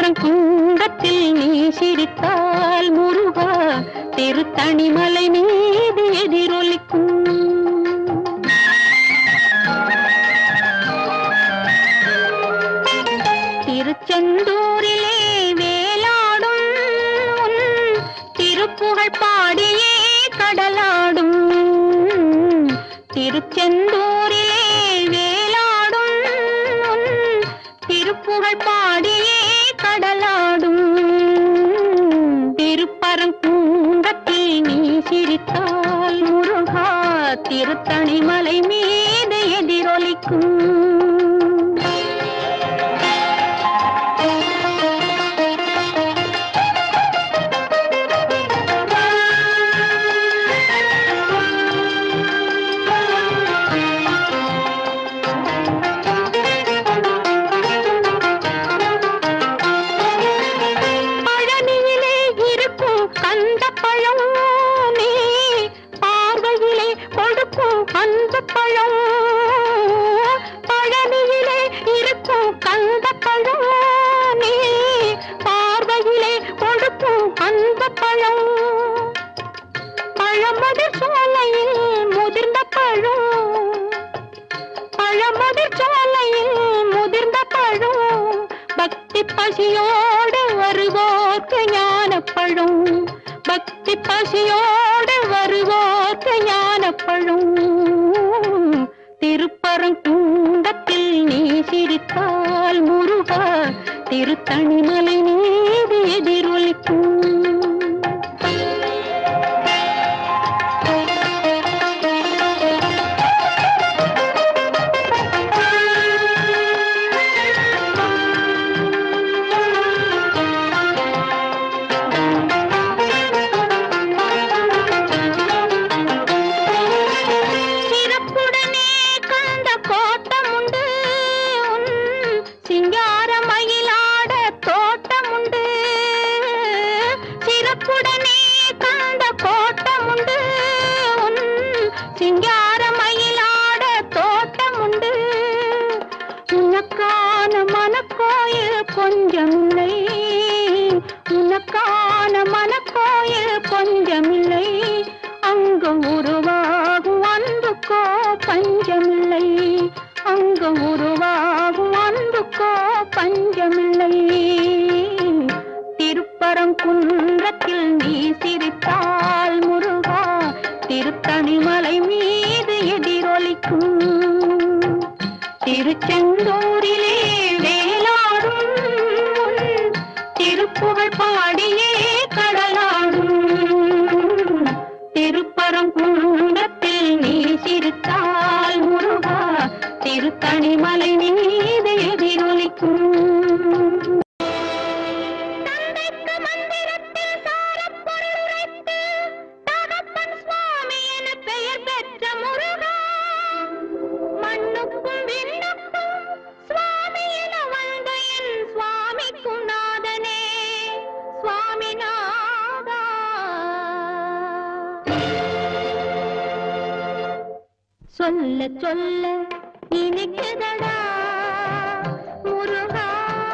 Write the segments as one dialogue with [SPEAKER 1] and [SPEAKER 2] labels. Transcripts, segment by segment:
[SPEAKER 1] திருப்பரங்குன்றத்தில் நீ சிரித்தால் முருகா திருத்தணிமலை மீது எதிரொலிக்கும் திருச்செந்தூரிலே வேலாடும் உன் திருப்புகழ் பாடியே கடலாடும் திருச்செந்தூரிலே வேலாடும் உன் திருப்புகழ் பாடியே கடலாடும் திருப்பரங்குன்றத்தில் நீ சிரித்தால் முருகா திருத்தணிமலை மீது எதிரொலிக்கும் பழனியிலே இருக்கும் கந்த பழம் நீ பார்வையிலே கொடுக்கும் அந்த பழம் பழனியிலே இருக்கும் கந்த பழம் நீ பார்வையிலே கொடுக்கும் அந்த பழம் பழமதிர் சோலையில் முதிர்ந்த பழம் பழமதிர் சோலையில் முதிர்ந்த பழம் பக்தி பசியோடு வருவோர்க்கு ஞானப்பழம் பக்தி பசியோடு வருவோர்க்கு ஞானப்பழம் திருப்பரங்குன்றத்தில் நீ சிரித்தால் முருகா திருத்தணிமலை மீது எதிரொலிக்கும் சிறப்புடனே கண்ட கோட்டம் உண்டு உன் சிங்கார மயிலாட தோட்டம் உண்டு சிறப்புடனே கண்ட கோட்டம் உண்டு உன் சிங்கார மயிலாட தோட்டம் உண்டு உனக்கான மனக்கோயில் கொஞ்சமில்லை உனக்கான மனக்கோயில் கொஞ்சமில்லை அங்கு உருவாகும் அன்புக்கோ பஞ்சமில்லை அங்கு உருவாகும் அன்புக்கோ பஞ்சமில்லை திருப்பரங்குன்றத்தில் நீ சிரித்தால் முருகா திருத்தணிமலை மீது எதிரொலிக்கும் திருச்செந்தூரிலே வேலாடும் உன் திருப்புகழ் பாடியே கடலாடும் திருப்பரங்குன்றத்தில் நீ சிரித்தால் முருகா திருத்தணிமலை மீது எதிரொலிக்கும் தந்தைக்கு மந்திரத்தில் சாரப் பொருள் உரைத்து, தகப்பன் சுவாமி என பெயர் பெற்ற முருகா மண்ணுக்கும் விண்ணுக்கும் சுவாமி என வந்த என் சுவாமிக்கும் நாதனே சுவாமிநாதா சொல்ல சொல்ல இனிக்குதடா முருகா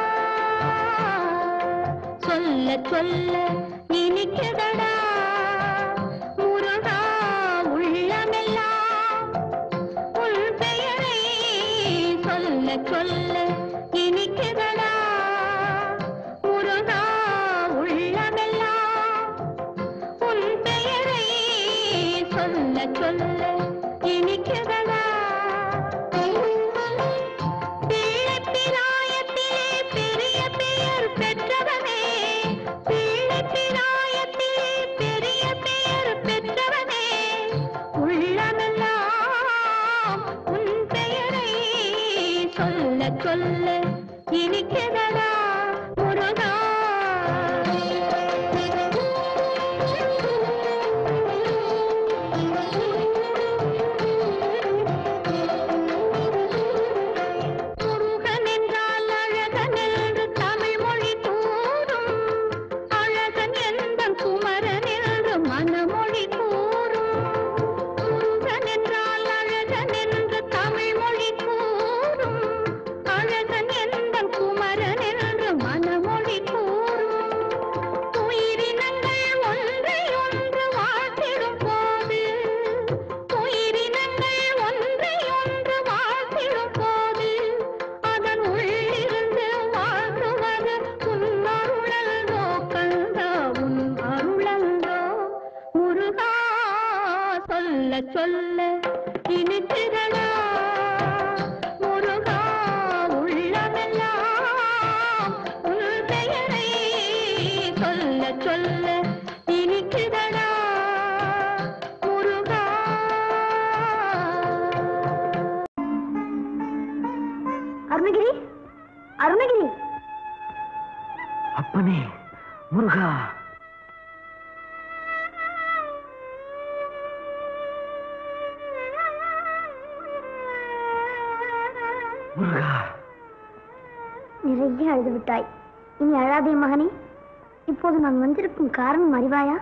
[SPEAKER 1] சொல்ல சொல்ல இனிக்குதடா முருகா உள்ளமெல்லாம் உன் பெயரை சொல்ல சொல்ல இனிக்குதடா முருகா உள்ளமெல்லாம் உன் பெயரை சொல்ல சொல்ல இனிக்குதடா பிள்ளைப் பிராயத்திலே பெரிய பெயர் பெற்றவனே பிள்ளைப் பிராயத்திலே பெரிய பெயர் பெற்றவனே உள்ளமெல்லாம் உன் பெயரை சொல்ல சொல்ல இனிக்கிறதா முருகா முருகன் என்றால் அழகன் என்று தமிழ் மொழி கூறும் அழகன் எந்தன் குமரன் என்று மனமொழி கூறும் முருகன் என்றால் அழகன் என்று தமிழ் மொழி கூறும் அழகன் எந்தன் குமரன் என்று மனமொழி சொல்ல இனித்திரளா முருகா உள்ளமெல்லாம் உன் பெயரை சொல்ல சொல்ல இனிக்குதடா முருகா
[SPEAKER 2] அருணகிரி அருணகிரி
[SPEAKER 3] அப்பனே முருகா முருகா
[SPEAKER 2] நிறைய அழுது விட்டாய் இனி அழாதே மகனே இப்போது நான் வந்திருக்கும் காரணம் அறிவாயா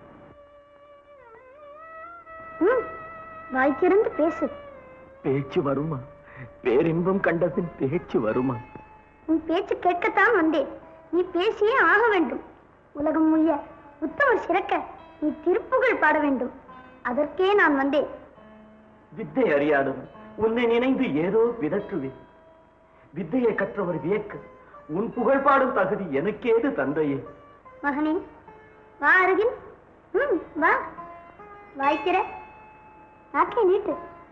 [SPEAKER 2] ம் வாய் திறந்து பேசு
[SPEAKER 3] பேச்சு வருமா பேரின்பம் கண்டபின் பேச்சு வருமா
[SPEAKER 2] உன் பேச்சு கேட்கத்தான் வந்தேன் நீ பேசியே ஆக வேண்டும் உலகம் முழிய உத்தமர் சிறக்க நீ திருப்புகழ் பாட வேண்டும் அதற்கே நான் வந்தேன்
[SPEAKER 3] வித்தை அறியாதவன் உன்னை நினைந்து ஏதோ விதற்றுவேன் வித்தையை கற்றவர் வியக்க உன் புகழ் பாடும் தகுதி எனக்கேது தந்தையே
[SPEAKER 2] மகனே வா அருகில் ம் வா வாய்க்கிற நாக்கை நீட்டு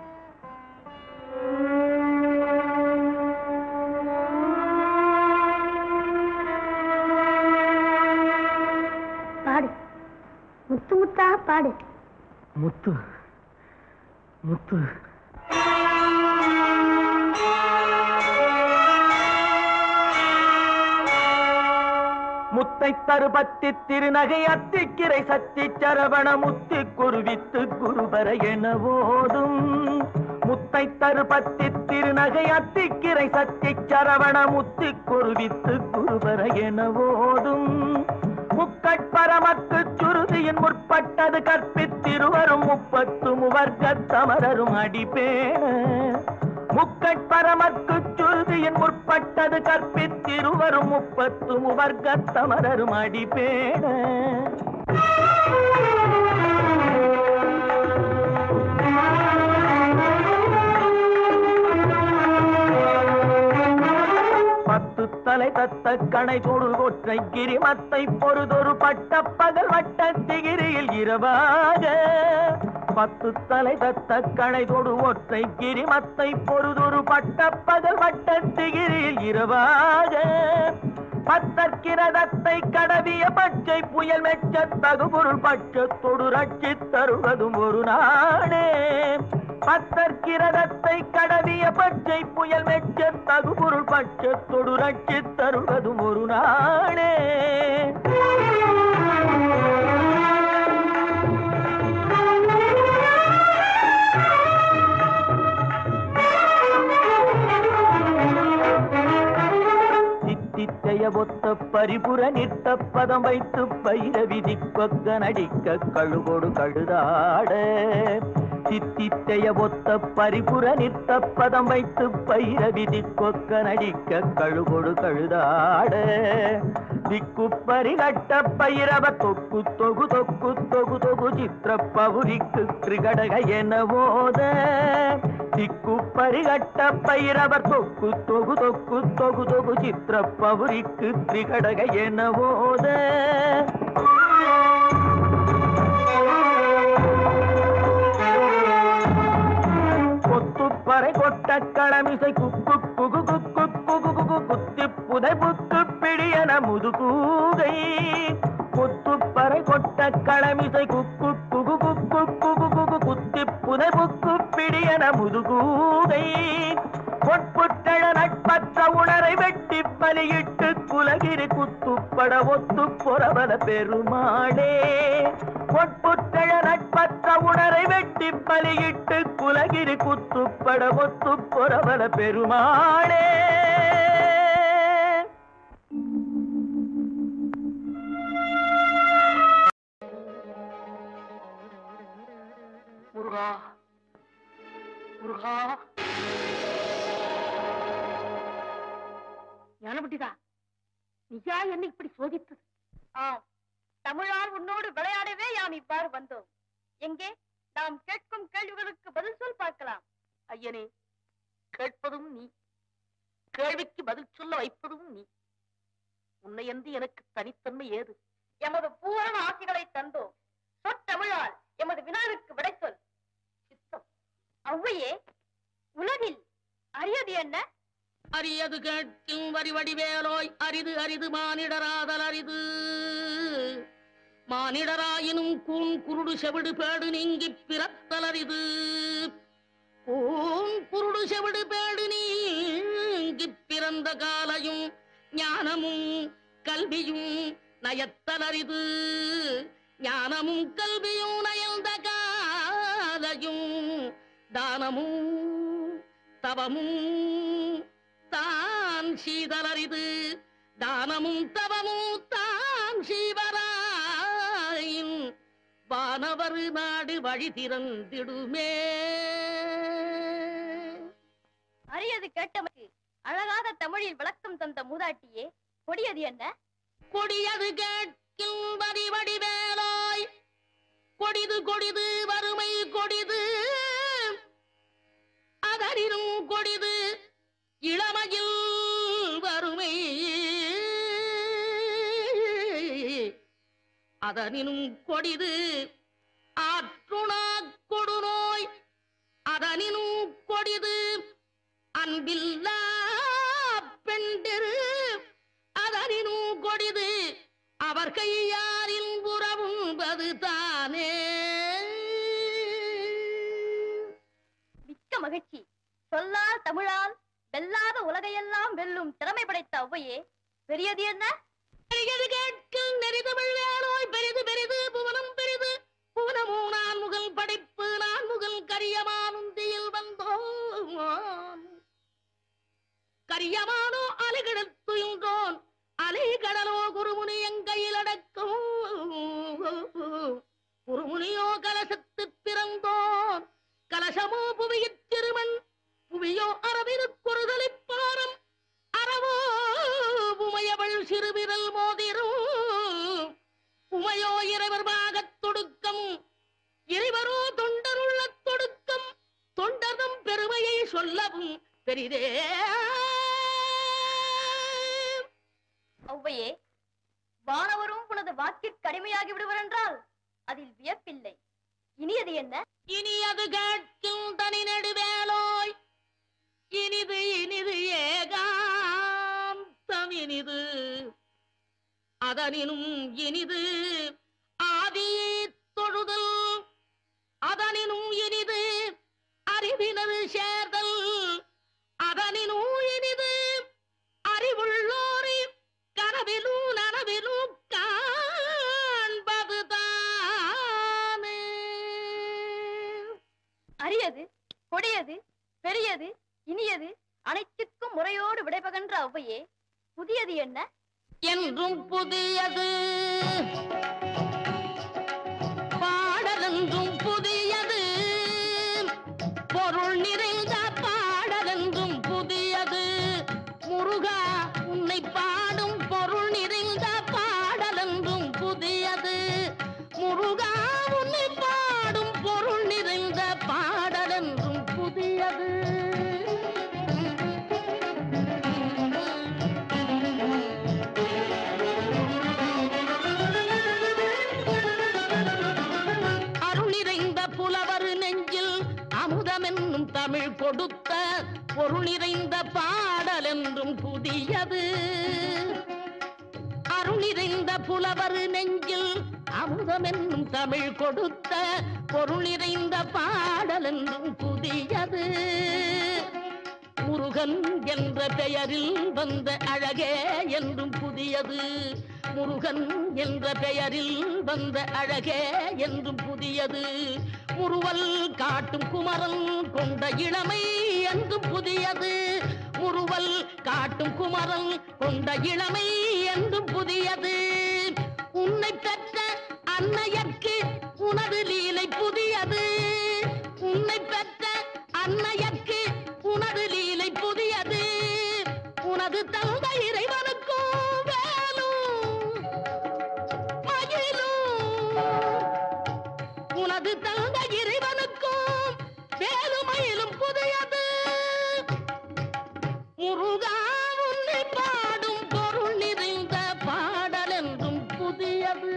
[SPEAKER 2] பாடு முத்து முத்தா பாடு
[SPEAKER 3] முத்து முத்து முத்தை தருபத்தி திருநகை அத்திக்கிரை சத்தி சரவண முத்தி குருவித்து குருபர என ஓதும் முத்தை தருபத்தி திருநகை அத்திக்கிரை சத்தி சரவண முத்தி குருவித்து குருபர என ஓதும் முக்கட்பரமக்கு சுருதியின் முற்பட்டது கற்பித்திருவரும் முப்பத்து முவர்க்கத் தமரரும் அடிபேண முக்கட்பரமக்கு சுருதியின் முற்பட்டது கற்பித்திருவரும் முப்பத்து முவர்க்கத் தமரரும் அடிபேண பத்து தலை தத்த கணை தொடு ஒற்றை கிரிமத்தை பொறுதொரு பட்ட பகல் வட்ட திகிரியில் இரவாக பத்து தலை தத்த கணை தொடு ஒற்றை கிரிமத்தை பொறுதொரு பட்ட பகல் வட்ட திகிரியில் இரவாக பத்தற்கிரதத்தை கடவிய பச்சை புயல் மெச்ச தகுபொருள் பட்சத்தொடு ரட்சி தருவதும் ஒரு நாடே பத்தற்கிரதத்தை கடவிய பச்சை புயல் மெச்ச தகுபொருள் பட்சத்தொடு ரட்சி தருவதும் ஒரு நாடே தித்தித்தைய ஒத்த பரிபுர நிற்க பதம் வைத்து பயிர விதி கொக்க நடிக்க கழுகொடு கழுதாட தித்தித்தைய ஒத்த பரிபுர நிற்க பதம் வைத்து பயிர விதி கொக்க நடிக்க கழுகொடு கழுதாட திக்கு பரிகட்ட பயிரவ தொக்கு தொகு தொக்கு தொகு தொகு சித்திர பவுரிக்கு திரிகடக என ஓத திக்கு பரிகட்ட பைரவர் தொக்கு தொகு தொக்கு தொகு தொகு சித்திர பவுரிக்கு திரிகடக என ஓத கொத்துப்பறை கொட்ட களமிசை குக்கு குகு குக்கு குகு குகு குத்தி புதை புக்கு பிடியன முதுகூகை கொத்துப்பறை கொட்ட களமிசை குக்கு குகு குக்கு குகு குகு குத்தி புதை புக்கு பிடியன முதுகூகை பொற்புட்டழ நட்பற்ற உணரை வெட்டி பலியிட்டு குலகிரி குத்துப்பட ஒத்து பொறவல பெருமாளே பொற்புட்டழ நட்பற்ற உணரை வெட்டி பலியிட்டு குலகிரி குத்துப்பட ஒத்து பொறவல பெருமாளே முருகா முருகா
[SPEAKER 4] ஞானபட்டிதா நீயா என்னை இப்படி சோதித்தது
[SPEAKER 5] ஆம் தமிழால் உன்னோடு விளையாடவே யாம் இவ்வாறு வந்தோம் எங்கே நாம் கேட்கும் கேள்விகளுக்கு பதில் சொல் பார்க்கலாம்
[SPEAKER 4] ஐயனே கேட்பதும் நீ கேள்விக்கு பதில் சொல்ல வைப்பதும் நீ உன்னையன்றி எனக்கு தனித்தன்மை ஏது
[SPEAKER 5] எமது பூரண ஆசிகளை தந்தோம் சொற்றமிழால் எமது வினாவிற்கு விடை சொல் ஔவையே உலகில் அரியது என்ன
[SPEAKER 4] அரியது கேட்கும் வரி வடிவேலோய் அரிது அரிது மானிடராதல் அரிது மானிடராயினும் கூன் குருடு செவிடு பேடு நீங்கிப் பிறத்தல் அரிது கூன் குருடு செவிடு பேடு நீங்கிப் பிறந்த காலையும் ஞானமும் கல்வியும் நயத்தல் அரிது ஞானமும் கல்வியும் நயந்த காலையும் தானமும் தவமும் தான் சீதலரிது தானமும் தவமும் தான் சீவராயின் வானவர் நாடு வழி திறந்திடுமே
[SPEAKER 5] அரியது கேட்டமைக்கு அழகாத தமிழில் விளக்கம் தந்த மூதாட்டியே கொடியது என்ன
[SPEAKER 4] கொடியது கேட்கில் வரி வடிவேலாய் கொடிது கொடிது வறுமை கொடிது அதனினும் கொடிது இளமையில் வறுமை அதனினும் கொடிது ஆற்றுணா கொடுநோய் அதனினும் கொடிது அன்பில்லா பெண்டிரு அதனினும் கொடிது அவர் கையாரில் உறவும்பது தானே
[SPEAKER 5] மிக்க மகிழ்ச்சி சொல்லால் தமிழால் வெல்லாத உலகையெல்லாம் வெல்லும் திறமை படைத்த ஔவையே பெரியது என்ன
[SPEAKER 4] பெரியது கேட்கில் நெறிதமிழ் வேலோய் பெரிது பெரிது புவனம் பெரிது புவனமோ நான் முகல் படைப்பு நான் முகல் கரியமானுந்தியில் வந்தோம் கரியமானோ அலைகிடத்துயின்றோன் அலைகடலோ குருமுனி எங்கையில் அடக்கும் குருமுனியோ கலசத்து பிறந்தோன் கலசமோ புவியிற் திருமண் புவியோ அரவினுக்குறுதலிப் பாரம் அறவோ உமையவள் சிறுவிரல் மோதிரும் உமையோ இறைவர் பாகத் தொடுக்கம் இறைவரோ தொண்டருள்ள தொடுக்கம் தொண்டர்தம் பெருமையை சொல்லவும் பெரிதே
[SPEAKER 5] ஔவையே வானவரும் உனது வாக்கிற்கு அடிமையாகி விடுவர் என்றால் அதில் வியப்பில்லை இனியது என்ன
[SPEAKER 4] இனி அது கேட்கும் தனி நடுவேலோய் இனிது இனிது ஏகாந்தம் இனிது அதனினும் இனிது ஆதியை தொழுதல் அதனினும் இனிது அறிவினது சேர்தல் அதனினும் இனிது அறிவுள்ளோரை கனவிலும் நனவிலும் காண்பது தானே
[SPEAKER 5] அரியது கொடியது பெரியது இனியது அனைத்திற்கும் முறையோடு விடைபகன்ற ஔவையே புதியது என்ன
[SPEAKER 4] என்றும் புதியது பாடலென்றும் புதியது பொருள் நிறைந்த பாடலென்றும் புதியது முருகா உன்னை பாடும் பொருள் நிறைந்த பாடலென்றும் புதியது முருகா உன்னை பாடும் பொருள் நிறைந்த பாடலென்றும் புதியது அருள் நிறைந்த புலவர் நெஞ்சில் அமுதமென்னும் தமிழ் கொடுத்த பொருள் நிறைந்த பாடல் என்றும் புதியது அருள் நிறைந்த புலவர் நெஞ்சில் அமுதமென்னும் தமிழ் கொடுத்த பொருள் நிறைந்த பாடல் என்றும் புதியது முருகன் என்ற பெயரில் வந்த அழகே என்றும் புதியது முருகன் என்ற பெயரில் வந்த அழகே என்றும் புதியது முறுவல் காட்டும் குமரன் கொண்ட இளமை என்றும் புதியது முறுவல் காட்டும் குமரன் கொண்ட இளமை என்றும் புதியது உன்னை பெற்ற அன்னையர்க்கு உனது லீலை புதியது உன்னை பெற்ற அன்னையர்க்கு உனது லீலை புதியது உனது தந்தை இறைவனுக்கும் வேலும் மகிழும் உனது தந்தை இறைவனுக்கும் வேலுமயிலும் புதியது முருகா உன்னை பாடும் பொருள் நிறைந்த பாடல் என்றும் புதியது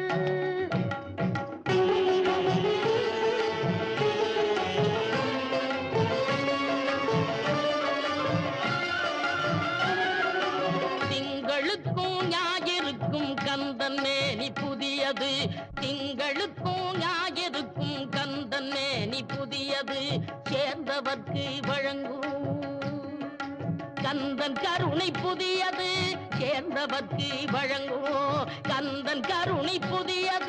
[SPEAKER 4] திங்களுக்கும் ஞாயிறுக்கும் கந்தன் மேனி புதியது திங்களுக்கும் ஞாயிறுக்கும் கந்தன் மேனி புதியது சேர்ந்தவர்க்கு வழங்கும் கந்தன் கருணை புதியது சேர்ந்தவர்க்கு வழங்குவோம் கந்தன் கருணை புதியது